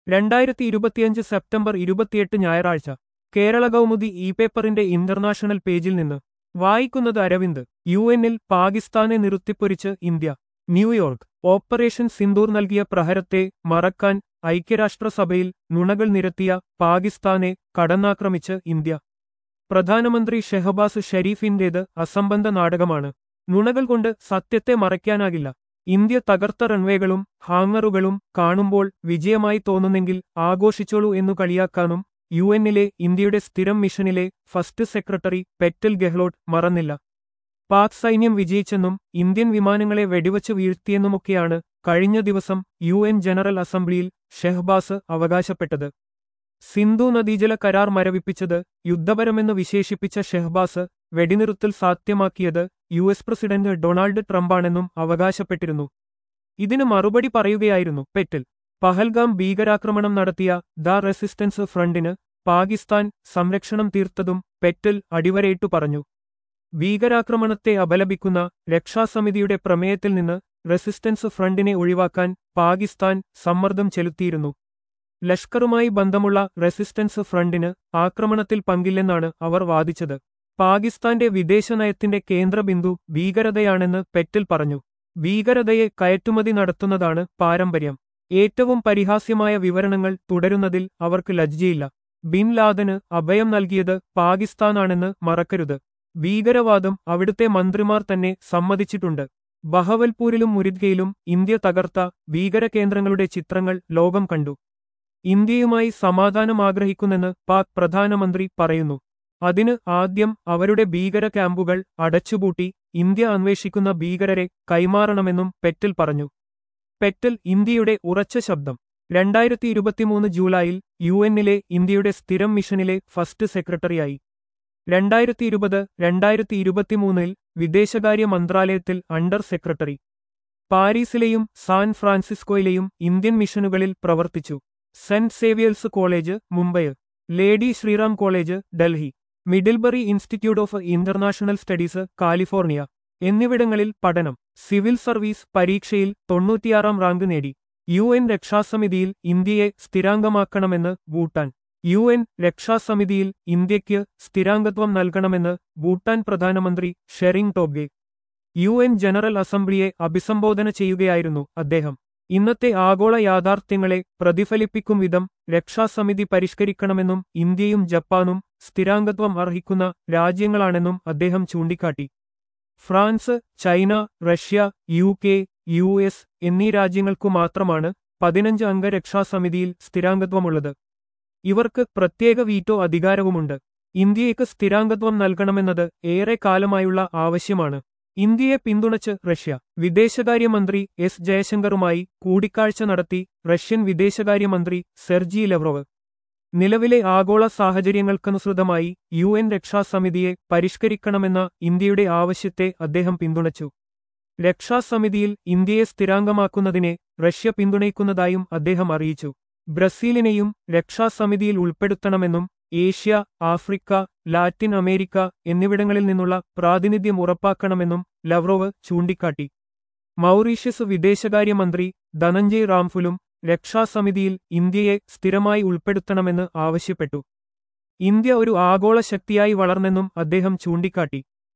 രണ്ടായിരത്തി ഇരുപത്തിയഞ്ച് സെപ്റ്റംബർ ഇരുപത്തിയെട്ട് ഞായറാഴ്ച കേരള കൗമുദി ഇ പേപ്പറിന്റെ ഇന്റർനാഷണൽ പേജിൽ നിന്ന് വായിക്കുന്നത് അരവിന്ദ് യു എന്നിൽ പാകിസ്ഥാനെ നിർത്തിപ്പൊരിച്ച് ഇന്ത്യ ന്യൂയോർക്ക് ഓപ്പറേഷൻ സിന്ദൂർ നൽകിയ പ്രഹരത്തെ മറക്കാൻ ഐക്യരാഷ്ട്രസഭയിൽ നുണകൾ നിരത്തിയ പാകിസ്ഥാനെ കടന്നാക്രമിച്ച് ഇന്ത്യ പ്രധാനമന്ത്രി ഷെഹബാസ് ഷെരീഫിന്റേത് അസംബന്ധ നാടകമാണ് നുണകൾ കൊണ്ട് സത്യത്തെ മറയ്ക്കാനാകില്ല ഇന്ത്യ തകർത്ത റൺവേകളും ഹാങ്ങറുകളും കാണുമ്പോൾ വിജയമായി തോന്നുന്നെങ്കിൽ ആഘോഷിച്ചോളൂ എന്നു കളിയാക്കാനും യു എന്നിലെ ഇന്ത്യയുടെ സ്ഥിരം മിഷനിലെ ഫസ്റ്റ് സെക്രട്ടറി പെറ്റൽ ഗെഹ്ലോട്ട് മറന്നില്ല പാക് സൈന്യം വിജയിച്ചെന്നും ഇന്ത്യൻ വിമാനങ്ങളെ വെടിവച്ച് വീഴ്ത്തിയെന്നുമൊക്കെയാണ് കഴിഞ്ഞ ദിവസം യു എൻ ജനറൽ അസംബ്ലിയിൽ ഷെഹ്ബാസ് അവകാശപ്പെട്ടത് സിന്ധു നദീജല കരാർ മരവിപ്പിച്ചത് യുദ്ധപരമെന്ന് വിശേഷിപ്പിച്ച ഷെഹ്ബാസ് വെടിനിറുത്തൽ സാധ്യമാക്കിയത് യു എസ് പ്രസിഡന്റ് ഡൊണാൾഡ് ട്രംപാണെന്നും അവകാശപ്പെട്ടിരുന്നു ഇതിന് മറുപടി പറയുകയായിരുന്നു പെറ്റൽ പഹൽഗാം ഭീകരാക്രമണം നടത്തിയ ദ റെസിസ്റ്റൻസ് ഫ്രണ്ടിന് പാകിസ്ഥാൻ സംരക്ഷണം തീർത്തതും പെറ്റൽ അടിവരയിട്ടു പറഞ്ഞു ഭീകരാക്രമണത്തെ അപലപിക്കുന്ന രക്ഷാസമിതിയുടെ പ്രമേയത്തിൽ നിന്ന് റെസിസ്റ്റൻസ് ഫ്രണ്ടിനെ ഒഴിവാക്കാൻ പാകിസ്ഥാൻ സമ്മർദ്ദം ചെലുത്തിയിരുന്നു ലഷ്കറുമായി ബന്ധമുള്ള റെസിസ്റ്റൻസ് ഫ്രണ്ടിന് ആക്രമണത്തിൽ പങ്കില്ലെന്നാണ് അവർ വാദിച്ചത് പാകിസ്ഥാന്റെ വിദേശനയത്തിന്റെ കേന്ദ്രബിന്ദു ഭീകരതയാണെന്ന് പെറ്റൽ പറഞ്ഞു ഭീകരതയെ കയറ്റുമതി നടത്തുന്നതാണ് പാരമ്പര്യം ഏറ്റവും പരിഹാസ്യമായ വിവരണങ്ങൾ തുടരുന്നതിൽ അവർക്ക് ലജ്ജയില്ല ബിൻ ലാദന് അഭയം നൽകിയത് പാകിസ്ഥാനാണെന്ന് മറക്കരുത് ഭീകരവാദം അവിടുത്തെ മന്ത്രിമാർ തന്നെ സമ്മതിച്ചിട്ടുണ്ട് ബഹവൽപൂരിലും മുരിദ്ഗയിലും ഇന്ത്യ തകർത്ത ഭീകരകേന്ദ്രങ്ങളുടെ ചിത്രങ്ങൾ ലോകം കണ്ടു ഇന്ത്യയുമായി സമാധാനം ആഗ്രഹിക്കുന്നെന്ന് പാക് പ്രധാനമന്ത്രി പറയുന്നു അതിന് ആദ്യം അവരുടെ ഭീകര ക്യാമ്പുകൾ അടച്ചുപൂട്ടി ഇന്ത്യ അന്വേഷിക്കുന്ന ഭീകരരെ കൈമാറണമെന്നും പെറ്റൽ പറഞ്ഞു പെറ്റൽ ഇന്ത്യയുടെ ഉറച്ച ശബ്ദം രണ്ടായിരത്തി ഇരുപത്തിമൂന്ന് ജൂലൈയിൽ യു എന്നിലെ ഇന്ത്യയുടെ സ്ഥിരം മിഷനിലെ ഫസ്റ്റ് സെക്രട്ടറിയായി രണ്ടായിരത്തി ഇരുപത് രണ്ടായിരത്തി ഇരുപത്തിമൂന്നിൽ വിദേശകാര്യ മന്ത്രാലയത്തിൽ അണ്ടർ സെക്രട്ടറി പാരീസിലെയും സാൻ ഫ്രാൻസിസ്കോയിലെയും ഇന്ത്യൻ മിഷനുകളിൽ പ്രവർത്തിച്ചു Saint Xavier's College Mumbai Lady Shriram College Delhi Middlebury Institute of International Studies California എന്നിവിടങ്ങളിൽ പഠനം സിവിൽ സർവീസ് പരീക്ഷയിൽ തൊണ്ണൂറ്റിയാറാം റാങ്ക് നേടി യു എൻ രക്ഷാസമിതിയിൽ ഇന്ത്യയെ സ്ഥിരാംഗമാക്കണമെന്ന് ഭൂട്ടാൻ യു എൻ രക്ഷാസമിതിയിൽ ഇന്ത്യയ്ക്ക് സ്ഥിരാംഗത്വം നൽകണമെന്ന് ഭൂട്ടാൻ പ്രധാനമന്ത്രി Tshering Tobgay U N General അസംബ്ലിയെ അഭിസംബോധന ചെയ്യുകയായിരുന്നു അദ്ദേഹം ഇന്നത്തെ ആഗോള യാഥാർത്ഥ്യങ്ങളെ പ്രതിഫലിപ്പിക്കും വിധം രക്ഷാസമിതി പരിഷ്കരിക്കണമെന്നും ഇന്ത്യയും ജപ്പാനും സ്ഥിരാംഗത്വം അർഹിക്കുന്ന രാജ്യങ്ങളാണെന്നും അദ്ദേഹം ചൂണ്ടിക്കാട്ടി France China Russia U K U S എന്നീ രാജ്യങ്ങൾക്കു മാത്രമാണ് പതിനഞ്ച് അംഗ രക്ഷാസമിതിയിൽ സ്ഥിരാംഗത്വമുള്ളത് ഇവർക്ക് പ്രത്യേക വീറ്റോ അധികാരവുമുണ്ട് ഇന്ത്യയ്ക്ക് സ്ഥിരാംഗത്വം നൽകണമെന്നത് ഏറെ കാലമായുള്ള ആവശ്യമാണ് ഇന്ത്യയെ പിന്തുണച്ച് റഷ്യ വിദേശകാര്യമന്ത്രി എസ് ജയശങ്കറുമായി കൂടിക്കാഴ്ച നടത്തി റഷ്യൻ വിദേശകാര്യമന്ത്രി സെർജി ലെവ്റോവ് നിലവിലെ ആഗോള സാഹചര്യങ്ങൾക്കനുസൃതമായി യു എൻ രക്ഷാസമിതിയെ പരിഷ്കരിക്കണമെന്ന ഇന്ത്യയുടെ ആവശ്യത്തെ അദ്ദേഹം പിന്തുണച്ചു രക്ഷാസമിതിയിൽ ഇന്ത്യയെ സ്ഥിരാംഗമാക്കുന്നതിനെ റഷ്യ പിന്തുണയ്ക്കുന്നതായും അദ്ദേഹം അറിയിച്ചു ബ്രസീലിനെയും രക്ഷാസമിതിയിൽ ഉൾപ്പെടുത്തണമെന്നും ഏഷ്യ ആഫ്രിക്ക ലാറ്റിൻ അമേരിക്ക എന്നിവിടങ്ങളിൽ നിന്നുള്ള പ്രാതിനിധ്യം ഉറപ്പാക്കണമെന്നും ലവ്റോവ് ചൂണ്ടിക്കാട്ടി മൗറീഷ്യസ് വിദേശകാര്യമന്ത്രി ധനഞ്ജയ് റാംഫുലും രക്ഷാസമിതിയിൽ ഇന്ത്യയെ സ്ഥിരമായി ഉൾപ്പെടുത്തണമെന്ന് ആവശ്യപ്പെട്ടു ഇന്ത്യ ഒരു ആഗോള ശക്തിയായി വളർന്നെന്നും അദ്ദേഹം ചൂണ്ടിക്കാട്ടി